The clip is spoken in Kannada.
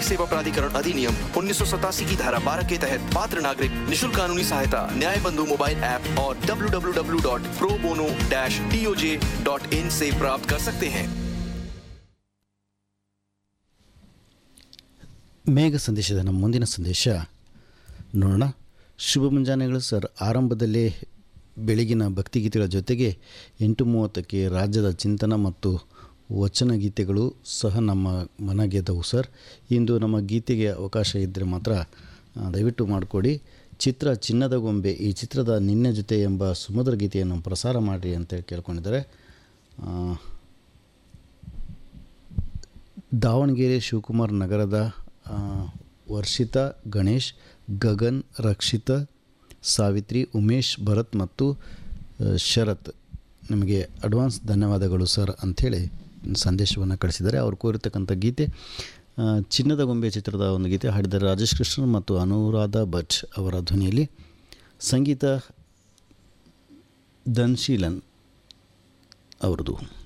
सेवा प्राधिकरण अधिनियम उन्नीस की धारा 12 के तहत पात्र नागरिक निशुल्क कानूनी सहायता न्याय बंधु मोबाइल ऐप और www.probono-toj.in से प्राप्त कर सकते हैं ಮೇಘ ಸಂದೇಶದ ನಮ್ಮ ಮುಂದಿನ ಸಂದೇಶ ನೋಡೋಣ ಶುಭ ಮುಂಜಾನೆಗಳು ಸರ್ ಆರಂಭದಲ್ಲೇ ಬೆಳಗಿನ ಭಕ್ತಿಗೀತೆಗಳ ಜೊತೆಗೆ ಎಂಟು ಮೂವತ್ತಕ್ಕೆ ರಾಜ್ಯದ ಚಿಂತನ ಮತ್ತು ವಚನ ಗೀತೆಗಳು ಸಹ ನಮ್ಮ ಮನಗೆದ್ದವು ಸರ್ ಇಂದು ನಮ್ಮ ಗೀತೆಗೆ ಅವಕಾಶ ಇದ್ದರೆ ಮಾತ್ರ ಆ, ದಯವಿಟ್ಟು ಮಾಡಿಕೊಡಿ ಚಿತ್ರ ಚಿನ್ನದ ಗೊಂಬೆ ಈ ಚಿತ್ರದ ನಿನ್ನೆ ಜೊತೆ ಎಂಬ ಸುಮಧುರ ಗೀತೆಯನ್ನು ಪ್ರಸಾರ ಮಾಡಿರಿ ಅಂತೇಳಿ ಕೇಳ್ಕೊಂಡಿದ್ದಾರೆ ಆ, ದಾವಣಗೆರೆ ಶಿವಕುಮಾರ್ ನಗರದ ಆ, ವರ್ಷಿತಾ ಗಣೇಶ್ ಗಗನ್ ರಕ್ಷಿತ ಸಾವಿತ್ರಿ ಉಮೇಶ್ ಭರತ್ ಮತ್ತು ಆ, ಶರತ್ ನಿಮಗೆ ಅಡ್ವಾನ್ಸ್ ಧನ್ಯವಾದಗಳು ಸರ್ ಅಂಥೇಳಿ ಸಂದೇಶವನ್ನು ಕಳಿಸಿದ್ದಾರೆ ಅವರು ಕೋರಿರ್ತಕ್ಕಂಥ ಗೀತೆ ಆ, ಚಿನ್ನದ ಗೊಂಬೆ ಚಿತ್ರದ ಒಂದು ಗೀತೆ ಹಾಡಿದ್ದಾರೆ ರಾಜೇಶ್ ಕೃಷ್ಣನ್ ಮತ್ತು ಅನುರಾಧ ಭಟ್ ಅವರ ಧ್ವನಿಯಲ್ಲಿ ಸಂಗೀತ ಧನ್ಶೀಲನ್ ಅವರದು